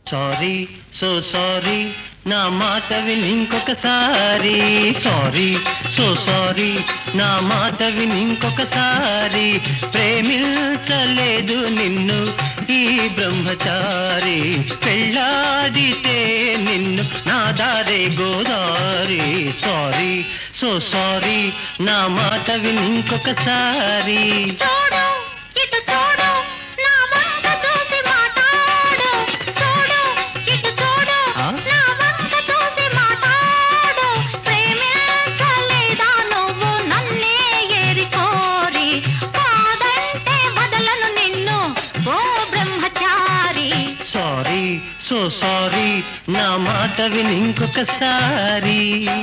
Sorry so sorry నా మాట విని ఇంకొకసారి సారీ సో సారీ నా మాట విని ఇంకొకసారి ప్రేమించలేదు నిన్ను ఈ బ్రహ్మచారి పెళ్ళాడితే నిన్ను నా దారే గోదారి సారీ సో సారీ నా మాట విని ఇంకొకసారి చూడు ఇటు చూడు నా వంక చూసి మాట్లాడు చూడు ఇటు చూడు ఆ? నా వంక చూసి మాట్లాడు ప్రేమించలేదా నువ్వు నన్నే ఏరి కోరి కాదంటే వదలను నిన్ను ఓ బ్రహ్మచారి సారీ సో సారీ నా మాట విని ఇంకొకసారి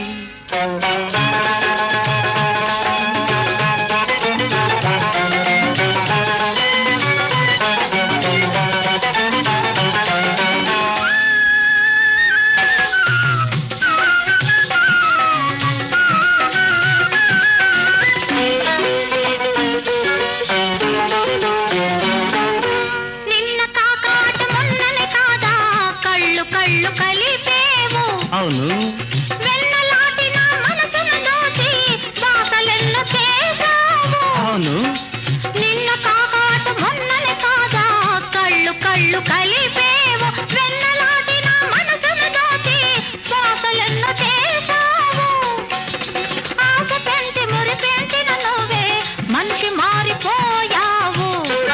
నిన్న కాకాట మొన్ననే కాదా కళ్ళు కళ్ళు కలిపేవు అవును వెన్నలాంటి నా మనసును దోచి బాసలెన్నో చేశావు అవును నిన్న కాకాట మొన్ననే కాదా కళ్ళు కళ్ళు కలిపేవు వెన్నలాంటి నా మనసును దోచి బాసలెన్నో చేశావు ఆశ పెంచి మురి పెంచిన నువ్వే మనిషి మారిపోయావు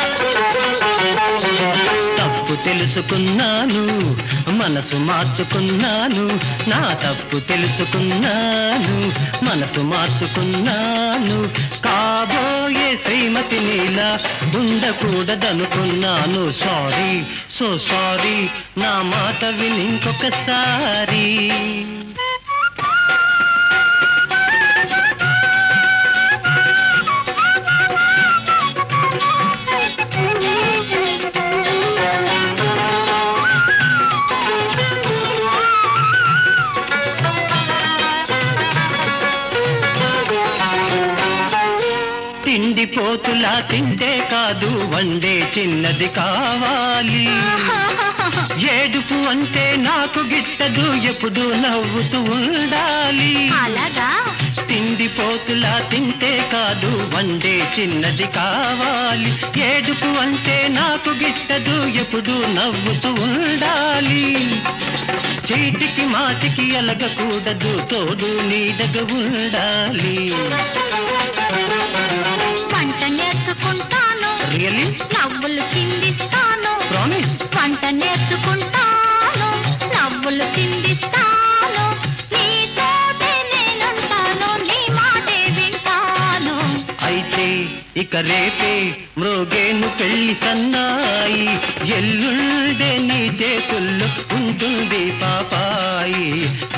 తప్పు తెలుసుకున్నాను మనసు మార్చుకున్నాను నా తప్పు తెలుసుకున్నాను మనసు మార్చుకున్నాను కాబోయే శ్రీమతి నీలా ఉండకూడదనుకున్నాను సారీ సో సారీ నా మాట విని ఇంకొకసారి తిండి పోతులా తింటే కాదు వండే చిన్నది కావాలి ఏడుపు అంటే నాకు గిట్టదు ఎప్పుడు నవ్వుతూ ఉండాలి అలాగా తిండి పోతులా తింటే కాదు వండే చిన్నది కావాలి ఏడుపు అంటే నాకు గిట్టదు ఎప్పుడు నవ్వుతూ ఉండాలి చీటికి మాటికి అలగకూడదు తోడు నీడగ ఉండాలి వంట నేర్చుకుంటాను రియలీ నవ్వులు చిందిస్తాను ప్రామిస్ వంట నేర్చుకుంటాను నవ్వులు చిందిస్తాను నీతోటే నేనుంటాను నీ మాటే వింటాను అయితే ఇక రేపే మ్రోగేను పెళ్లి సన్నాయి ఎల్లుండే నీ చేతుల్లో ఉంటుంది పాపాయి